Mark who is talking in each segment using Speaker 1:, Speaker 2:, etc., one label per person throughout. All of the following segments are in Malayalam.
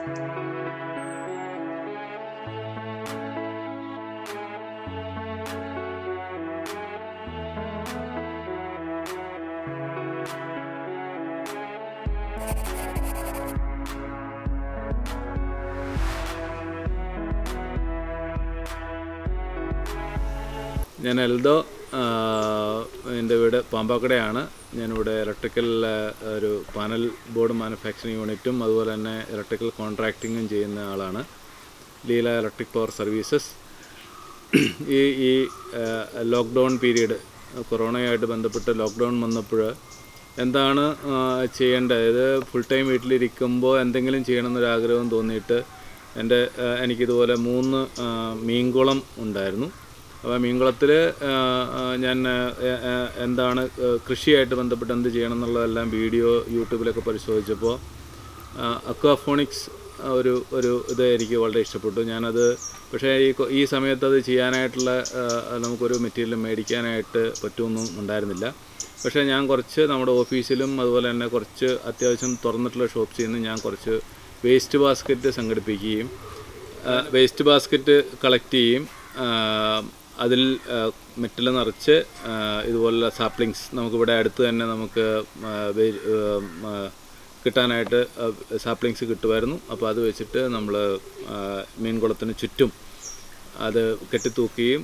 Speaker 1: ഞാൻ എൽദോ ആ, എൻ്റെ വീട് പാമ്പാക്കടയാണ് ഞാനിവിടെ ഇലക്ട്രിക്കൽ ആ, ഒരു പാനൽ ബോർഡ് മാനുഫാക്ചറിങ് യൂണിറ്റും അതുപോലെ തന്നെ ഇലക്ട്രിക്കൽ കോൺട്രാക്റ്റിങ്ങും ചെയ്യുന്ന ആളാണ് ലീല ഇലക്ട്രിക് പവർ സർവീസസ് ഈ ഈ ലോക്ക്ഡൗൺ പീരീഡ് കൊറോണയായിട്ട് ബന്ധപ്പെട്ട് ലോക്ക്ഡൗൺ വന്നപ്പോൾ എന്താണ് ആ, ചെയ്യേണ്ടത് ഇത് ഫുൾ ടൈം വീട്ടിലിരിക്കുമ്പോൾ എന്തെങ്കിലും ചെയ്യണമെന്നൊരാഗ്രഹം തോന്നിയിട്ട് എൻ്റെ ആ, എനിക്കിതുപോലെ മൂന്ന് ആ, മീൻകുളം ഉണ്ടായിരുന്നു അപ്പോൾ മീൻകുളത്തിൽ ഞാൻ ആ, ആ, എന്താണ് ആ, കൃഷിയായിട്ട് ബന്ധപ്പെട്ട് എന്ത് ചെയ്യണം എന്നുള്ളതെല്ലാം വീഡിയോ യൂട്യൂബിലൊക്കെ പരിശോധിച്ചപ്പോൾ അക്വാഫോണിക്സ് ഒരു ഒരു ഇത് എനിക്ക് വളരെ ഇഷ്ടപ്പെട്ടു ഞാനത് പക്ഷേ ഈ കൊ- ഈ സമയത്ത് അത് ചെയ്യാനായിട്ടുള്ള ആ, നമുക്കൊരു മെറ്റീരിയൽ മേടിക്കാനായിട്ട് പറ്റുമൊന്നും ഉണ്ടായിരുന്നില്ല പക്ഷേ ഞാൻ കുറച്ച് നമ്മുടെ ഓഫീസിലും അതുപോലെ തന്നെ കുറച്ച് അത്യാവശ്യം തുറന്നിട്ടുള്ള ഷോപ്സിൽ നിന്ന് ഞാൻ കുറച്ച് വേസ്റ്റ് ബാസ്ക്കറ്റ് സംഘടിപ്പിക്കുകയും വേസ്റ്റ് ബാസ്ക്കറ്റ് കളക്ട് ചെയ്യും ആ, അതിൽ മെറ്റൽ നിറച്ച് ആ, ഇതുപോലുള്ള സാപ്ലിങ്സ് നമുക്കിവിടെ അടുത്ത് തന്നെ നമുക്ക് ആ, വേ- ഉം, ആ, കിട്ടാനായിട്ട് സാപ്ലിങ്സ് കിട്ടുമായിരുന്നു അപ്പോൾ അത് വെച്ചിട്ട് നമ്മൾ മീൻകുളത്തിന് ചുറ്റും അത് കെട്ടിത്തൂക്കുകയും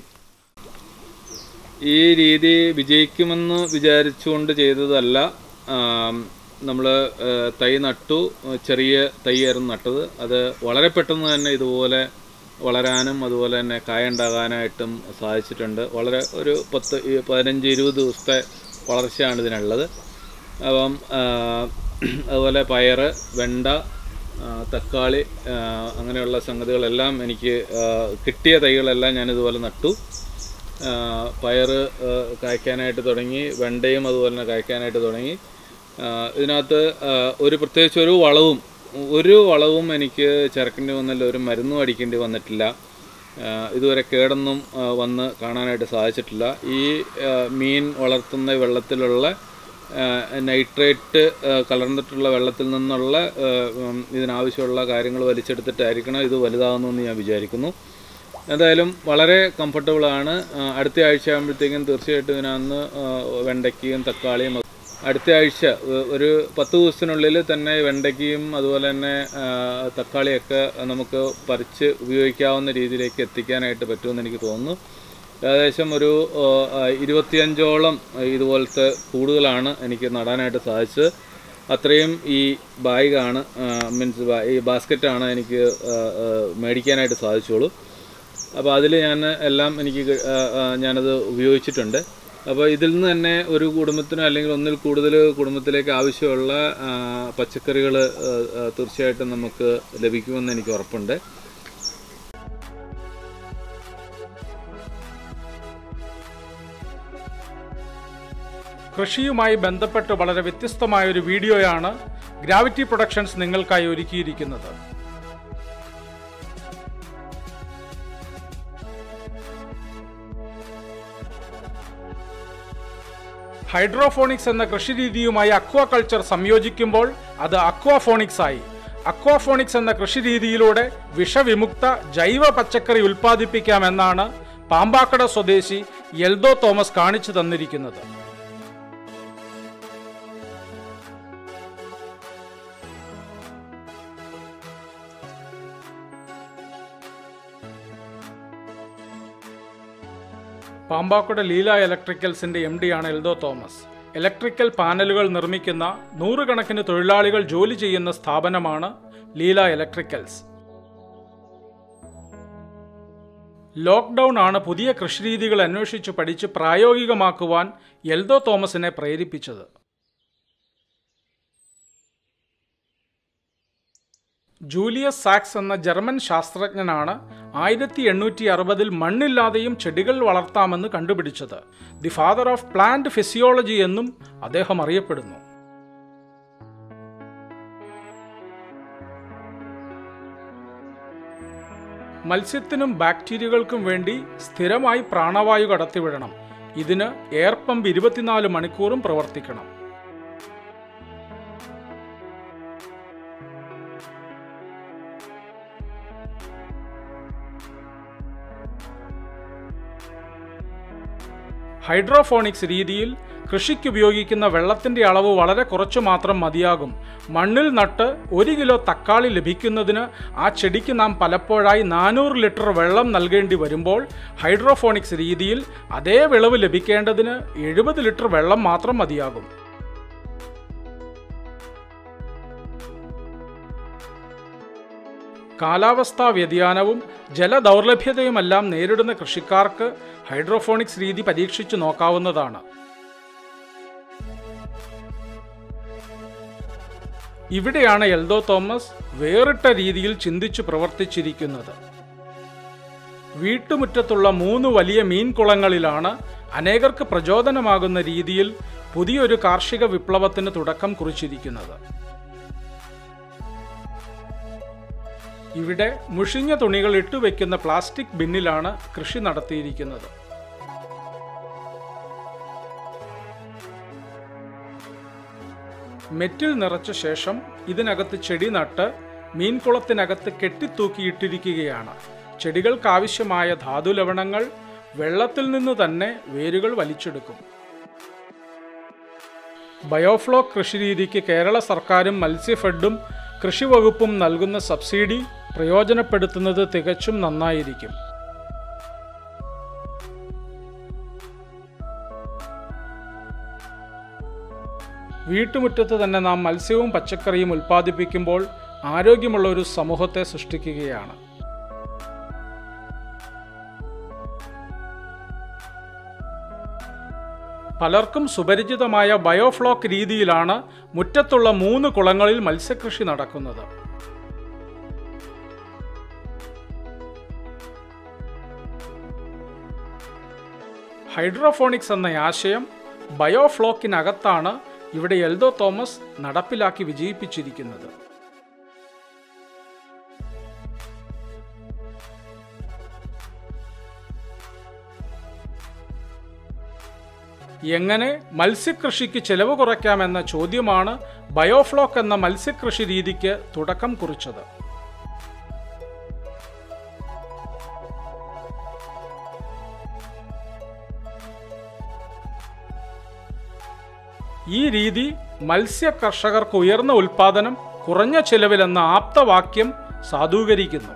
Speaker 1: ഈ രീതി വിജയിക്കുമെന്ന് വിചാരിച്ചുകൊണ്ട് ചെയ്തതല്ല നമ്മൾ തൈ നട്ടു ചെറിയ തൈയായിരുന്നു നട്ടത് അത് വളരെ പെട്ടെന്ന് തന്നെ ഇതുപോലെ വളരാനും അതുപോലെ തന്നെ കായ ഉണ്ടാകാനായിട്ടും സാധിച്ചിട്ടുണ്ട് വളരെ ഒരു പത്ത് ഈ പതിനഞ്ച് ഇരുപത് ദിവസത്തെ വളർച്ചയാണ് ഇതിനുള്ളത് അപ്പം ആ, അതുപോലെ പയറ് വെണ്ട ആ, തക്കാളി ആ, അങ്ങനെയുള്ള സംഗതികളെല്ലാം എനിക്ക് ആ, കിട്ടിയ തൈകളെല്ലാം ഞാനിതുപോലെ നട്ടു ആ, പയറ് ആ, കായ്ക്കാനായിട്ട് തുടങ്ങി വെണ്ടയും അതുപോലെ തന്നെ കായ്ക്കാനായിട്ട് തുടങ്ങി ആ, ഇതിനകത്ത് ആ, ഒരു പ്രത്യേകിച്ച് ഒരു വളവും ഒരു വളവും എനിക്ക് ചേർക്കേണ്ടി വന്നില്ല ഒരു മരുന്നും അടിക്കേണ്ടി വന്നിട്ടില്ല ആ, ഇതുവരെ കേടൊന്നും ആ, വന്ന് കാണാനായിട്ട് സാധിച്ചിട്ടില്ല ഈ ആ, മീൻ വളർത്തുന്ന വെള്ളത്തിലുള്ള ആ, നൈട്രേറ്റ് ആ, കലർന്നിട്ടുള്ള വെള്ളത്തിൽ നിന്നുള്ള ആ, ഉം, ഇതിനാവശ്യമുള്ള കാര്യങ്ങൾ വലിച്ചെടുത്തിട്ടായിരിക്കണം ഇത് വലുതാകുന്നതെന്ന് ഞാൻ വിചാരിക്കുന്നു എന്തായാലും വളരെ കംഫർട്ടബിളാണ് അടുത്ത ആഴ്ച ആകുമ്പോഴത്തേക്കും തീർച്ചയായിട്ടും ഇതിനകത്ത് വെണ്ടയ്ക്കയും തക്കാളിയും അടുത്ത ആഴ്ച ഒ- ഒരു പത്ത് ദിവസത്തിനുള്ളിൽ തന്നെ വെണ്ടയ്ക്കയും അതുപോലെ തന്നെ ആ, തക്കാളിയൊക്കെ നമുക്ക് പറിച്ച് ഉപയോഗിക്കാവുന്ന രീതിയിലേക്ക് എത്തിക്കാനായിട്ട് പറ്റുമെന്ന് എനിക്ക് തോന്നുന്നു ഏകദേശം ഒരു ആ, ആ, ഇരുപത്തിയഞ്ചോളം ഇതുപോലത്തെ കൂടുകളാണ് എനിക്ക് നടാനായിട്ട് സാധിച്ചത് അത്രയും ഈ ബാഗാണ് മീൻസ് ഈ ബാസ്ക്കറ്റാണ് എനിക്ക് ആ, ആ, മേടിക്കാനായിട്ട് സാധിച്ചോളൂ അപ്പോൾ അതിൽ ഞാൻ എല്ലാം എനിക്ക് ക- ആ, ആ, ഞാനത് ഉപയോഗിച്ചിട്ടുണ്ട് അപ്പോൾ ഇതിൽ നിന്ന് തന്നെ ഒരു കുടുംബത്തിന് അല്ലെങ്കിൽ ഒന്നിൽ കൂടുതൽ കുടുംബത്തിലേക്ക് ആവശ്യമുള്ള പച്ചക്കറികൾ തീർച്ചയായിട്ടും നമുക്ക് ലഭിക്കുമെന്ന് എനിക്ക് ഉറപ്പുണ്ട്
Speaker 2: കൃഷിയുമായി ബന്ധപ്പെട്ട് വളരെ വ്യത്യസ്തമായ ഒരു വീഡിയോയാണ് ഗ്രാവിറ്റി പ്രൊഡക്ഷൻസ് നിങ്ങൾക്കായി ഒരുക്കിയിരിക്കുന്നത് ഹൈഡ്രോഫോണിക്സ് എന്ന കൃഷിരീതിയുമായി അക്വാകൾച്ചർ സംയോജിക്കുമ്പോൾ അത് അക്വാഫോണിക്സ് ആയി അക്വാഫോണിക്സ് എന്ന കൃഷിരീതിയിലൂടെ വിഷവിമുക്ത ജൈവ പച്ചക്കറി ഉൽപ്പാദിപ്പിക്കാമെന്നാണ് പാമ്പാക്കട സ്വദേശി എൽദോ തോമസ് കാണിച്ചു തന്നിരിക്കുന്നത് പാമ്പാക്കുട ലീല ഇലക്ട്രിക്കൽസിന്റെ എം ഡിയാണ് എൽദോ തോമസ് ഇലക്ട്രിക്കൽ പാനലുകൾ നിർമ്മിക്കുന്ന നൂറുകണക്കിന് തൊഴിലാളികൾ ജോലി ചെയ്യുന്ന സ്ഥാപനമാണ് ലീല ഇലക്ട്രിക്കൽസ് ലോക്ക്ഡൗൺ ആണ് പുതിയ കൃഷിരീതികൾ അന്വേഷിച്ച് പഠിച്ച് പ്രായോഗികമാക്കുവാൻ എൽദോ തോമസിനെ പ്രേരിപ്പിച്ചത് ജൂലിയസ് സാക്സ് എന്ന ജർമ്മൻ ശാസ്ത്രജ്ഞനാണ് ആയിരത്തി എണ്ണൂറ്റി അറുപതിൽ മണ്ണില്ലാതെയും ചെടികൾ വളർത്താമെന്ന് കണ്ടുപിടിച്ചത് the father of plant physiology എന്നും അദ്ദേഹം അറിയപ്പെടുന്നു മത്സ്യത്തിനും ബാക്ടീരിയകൾക്കും വേണ്ടി സ്ഥിരമായി പ്രാണവായു കടത്തിവിടണം ഇതിന് എയർ പമ്പ് ഇരുപത്തിനാല് മണിക്കൂറും പ്രവർത്തിക്കണം ഹൈഡ്രോഫോണിക്സ് രീതിയിൽ കൃഷിക്ക് ഉപയോഗിക്കുന്ന വെള്ളത്തിൻ്റെ അളവ് വളരെ കുറച്ച് മാത്രം മതിയാകും മണ്ണിൽ നട്ട് ഒരു കിലോ തക്കാളി ലഭിക്കുന്നതിന് ആ ചെടിക്ക് നാം പലപ്പോഴായി നാനൂറ് ലിറ്റർ വെള്ളം നൽകേണ്ടി വരുമ്പോൾ ഹൈഡ്രോഫോണിക്സ് രീതിയിൽ അതേ വിളവ് ലഭിക്കേണ്ടതിന് എഴുപത് ലിറ്റർ വെള്ളം മാത്രം മതിയാകും കാലാവസ്ഥാ വ്യതിയാനവും ജലദൗർലഭ്യതയുമെല്ലാം നേരിടുന്ന കൃഷിക്കാർക്ക് ഹൈഡ്രോഫോണിക്സ് രീതി പരീക്ഷിച്ചു നോക്കാവുന്നതാണ് ഇവിടെയാണ് എൽദോ തോമസ് വേറിട്ട രീതിയിൽ ചിന്തിച്ചു പ്രവർത്തിച്ചിരിക്കുന്നത് വീട്ടുമുറ്റത്തുള്ള മൂന്ന് വലിയ മീൻകുളങ്ങളിലാണ് അനേകർക്ക് പ്രചോദനമാകുന്ന രീതിയിൽ പുതിയൊരു കാർഷിക വിപ്ലവത്തിന് തുടക്കം കുറിച്ചിരിക്കുന്നത് ഇവിടെ മുഷിഞ്ഞ തുണികൾ ഇട്ടുവെക്കുന്ന പ്ലാസ്റ്റിക് ബിന്നിലാണ് കൃഷി നടത്തിയിരിക്കുന്നത് മെറ്റിൽ നിറച്ച ശേഷം ഇതിനകത്ത് ചെടി നട്ട് മീൻകുളത്തിനകത്ത് കെട്ടിത്തൂക്കിയിട്ടിരിക്കുകയാണ് ചെടികൾക്കാവശ്യമായ ധാതുലവണങ്ങൾ വെള്ളത്തിൽ നിന്ന് തന്നെ വേരുകൾ വലിച്ചെടുക്കും ബയോഫ്ലോ കൃഷിരീതിക്ക് കേരള സർക്കാരും മത്സ്യഫെഡും കൃഷി വകുപ്പും നൽകുന്ന സബ്സിഡി പ്രയോജനപ്പെടുത്തുന്നത് തികച്ചും നന്നായിരിക്കും വീട്ടുമുറ്റത്ത് തന്നെ നാം മത്സ്യവും പച്ചക്കറിയും ഉൽപ്പാദിപ്പിക്കുമ്പോൾ ആരോഗ്യമുള്ള ഒരു സമൂഹത്തെ സൃഷ്ടിക്കുകയാണ് പലർക്കും സുപരിചിതമായ ബയോഫ്ലോക്ക് രീതിയിലാണ് മുറ്റത്തുള്ള മൂന്ന് കുളങ്ങളിൽ മത്സ്യകൃഷി നടക്കുന്നത് ഹൈഡ്രോഫോണിക്സ് എന്ന ആശയം ബയോഫ്ലോക്കിനകത്താണ് ഇവിടെ എൽദോ തോമസ് നടപ്പിലാക്കി വിജയിപ്പിച്ചിരിക്കുന്നത് എങ്ങനെ മത്സ്യകൃഷിക്ക് ചെലവ് കുറയ്ക്കാമെന്ന ചോദ്യമാണ് ബയോഫ്ലോക്ക് എന്ന മത്സ്യകൃഷി രീതിക്ക് തുടക്കം കുറിച്ചത് ഈ രീതി മത്സ്യ കർഷകർക്ക് ഉയർന്ന ഉൽപാദനം കുറഞ്ഞ ചെലവിലെന്ന ആപ്തവാക്യം സാധൂകരിക്കുന്നു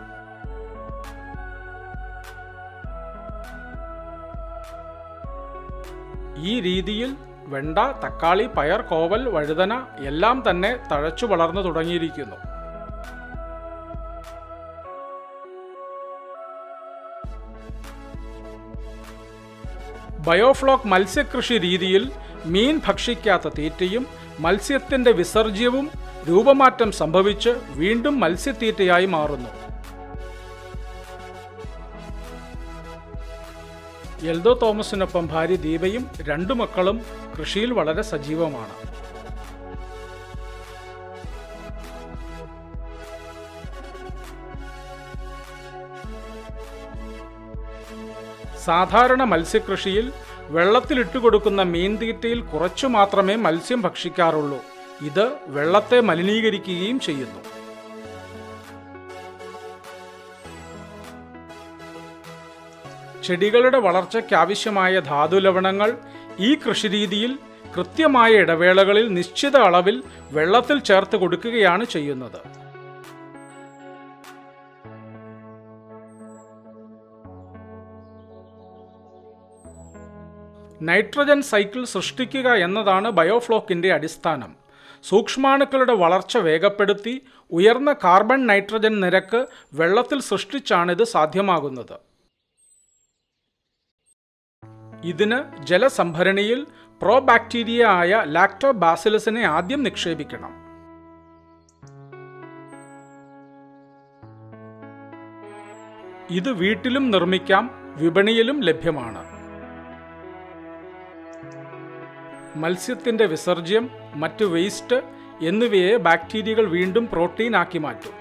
Speaker 2: ഈ രീതിയിൽ വെണ്ട തക്കാളി പയർ കോവൽ വഴുതന എല്ലാം തന്നെ തഴച്ചു വളർന്നു തുടങ്ങിയിരിക്കുന്നു ബയോഫ്ലോക്ക് മത്സ്യകൃഷി രീതിയിൽ മീൻ ഭക്ഷിക്കാത്ത തീറ്റയും മത്സ്യത്തിന്റെ വിസർജ്യവും രൂപമാറ്റം സംഭവിച്ച് വീണ്ടും മത്സ്യത്തീറ്റയായി മാറുന്നു എൽദോ തോമസിനൊപ്പം ഭാര്യ ദീപയും രണ്ടു മക്കളും കൃഷിയിൽ വളരെ സജീവമാണ് സാധാരണ മത്സ്യകൃഷിയിൽ വെള്ളത്തിലിട്ട് കൊടുക്കുന്ന മീൻതീറ്റയിൽ കുറച്ചു മാത്രമേ മത്സ്യം ഭക്ഷിക്കാറുള്ളൂ ഇത് വെള്ളത്തെ മലിനീകരിക്കുകയും ചെയ്യുന്നു ചെടികളുടെ വളർച്ചയ്ക്കാവശ്യമായ ധാതുലവണങ്ങൾ ഈ കൃഷിരീതിയിൽ കൃത്യമായ ഇടവേളകളിൽ നിശ്ചിത അളവിൽ വെള്ളത്തിൽ ചേർത്ത് കൊടുക്കുകയാണ് ചെയ്യുന്നത് നൈട്രജൻ സൈക്കിൾ സൃഷ്ടിക്കുക എന്നതാണ് ബയോഫ്ലോക്കിന്റെ അടിസ്ഥാനം സൂക്ഷ്മാണുക്കളുടെ വളർച്ച വേഗപ്പെടുത്തി ഉയർന്ന കാർബൺ നൈട്രജൻ നിരക്ക് വെള്ളത്തിൽ സൃഷ്ടിച്ചാണിത് സാധ്യമാകുന്നത് ഇതിന് ജലസംഭരണിയിൽ പ്രോബാക്ടീരിയ ആയ ലാക്ടോബാസിലസിനെ ആദ്യം നിക്ഷേപിക്കണം ഇത് വീട്ടിലും നിർമ്മിക്കാം വിപണിയിലും ലഭ്യമാണ് മത്സ്യത്തിന്റെ വിസർജ്യം മറ്റ് വേസ്റ്റ് എന്നിവയെ ബാക്ടീരിയകൾ വീണ്ടും പ്രോട്ടീനാക്കി മാറ്റും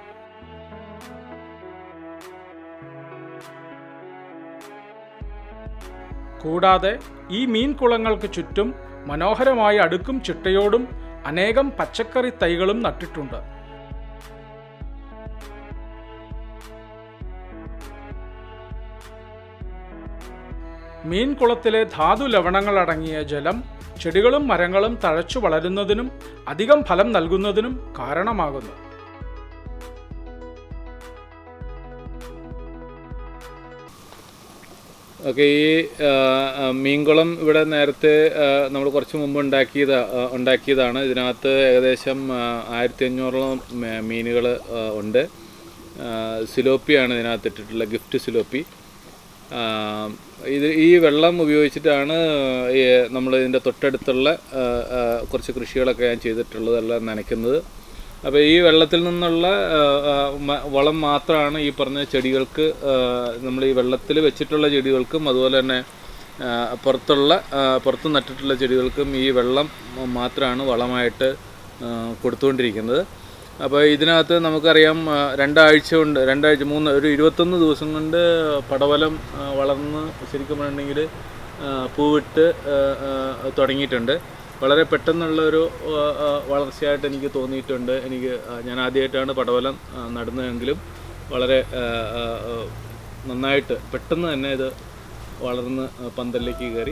Speaker 2: കൂടാതെ ഈ മീൻകുളങ്ങൾക്ക് ചുറ്റും മനോഹരമായ അടുക്കും ചിട്ടയോടും അനേകം പച്ചക്കറി തൈകളും നട്ടിട്ടുണ്ട് മീൻകുളത്തിലെ ധാതു ലവണങ്ങളടങ്ങിയ ജലം ചെടികളും മരങ്ങളും തഴച്ചു വളരുന്നതിനും അധികം ഫലം നൽകുന്നതിനും കാരണമാകുന്നു
Speaker 1: ഓക്കെ ഈ ആ, ആ, മീൻകുളം ഇവിടെ നേരത്തെ നമ്മൾ കുറച്ച് മുമ്പ് ഉണ്ടാക്കിയത് ഉണ്ടാക്കിയതാണ് ഇതിനകത്ത് ഏകദേശം ആയിരത്തി അഞ്ഞൂറോളം മീനുകൾ ഉണ്ട് ആ, സിലോപ്പിയാണ് ഇതിനകത്ത് ഇട്ടിട്ടുള്ള ഗിഫ്റ്റ് സിലോപ്പി ആ, ഇത് ഈ വെള്ളം ഉപയോഗിച്ചിട്ടാണ് നമ്മൾ ഇതിൻ്റെ തൊട്ടടുത്തുള്ള ആ, ആ, കുറച്ച് കൃഷികളൊക്കെ ഞാൻ ചെയ്തിട്ടുള്ളതെല്ലാം നനയ്ക്കുന്നത് അപ്പോൾ ഈ വെള്ളത്തിൽ നിന്നുള്ള ആ, ആ, മ- വളം മാത്രമാണ് ഈ പറഞ്ഞ ചെടികൾക്ക് നമ്മൾ ഈ വെള്ളത്തിൽ വെച്ചിട്ടുള്ള ചെടികൾക്കും അതുപോലെ തന്നെ ആ, പുറത്തുള്ള ആ, പുറത്ത് നട്ടിട്ടുള്ള ചെടികൾക്കും ഈ വെള്ളം മാത്രമാണ് വളമായിട്ട് ആ, കൊടുത്തുകൊണ്ടിരിക്കുന്നത് അപ്പോൾ ഇതിനകത്ത് നമുക്കറിയാം ആ, രണ്ടാഴ്ച കൊണ്ട് രണ്ടാഴ്ച മൂന്ന് ഒരു ഇരുപത്തൊന്ന് ദിവസം കൊണ്ട് പടവലം ആ, വളർന്ന് ശരിക്കും പറഞ്ഞിട്ടുണ്ടെങ്കിൽ പൂവിട്ട് ആ, ആ, തുടങ്ങിയിട്ടുണ്ട് വളരെ പെട്ടെന്നുള്ള ഒരു ആ, ആ, വളർച്ചയായിട്ട് എനിക്ക് തോന്നിയിട്ടുണ്ട് എനിക്ക് ആ, ഞാൻ ആദ്യമായിട്ടാണ് പടവലം ആ, നടുന്നതെങ്കിലും വളരെ ആ, ആ, ആ, നന്നായിട്ട് പെട്ടെന്ന് തന്നെ ഇത് വളർന്ന് ആ, പന്തലിലേക്ക് കയറി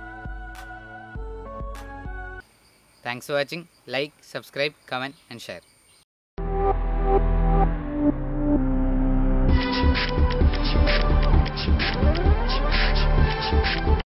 Speaker 3: Thanks for watching. Like, subscribe, comment and share.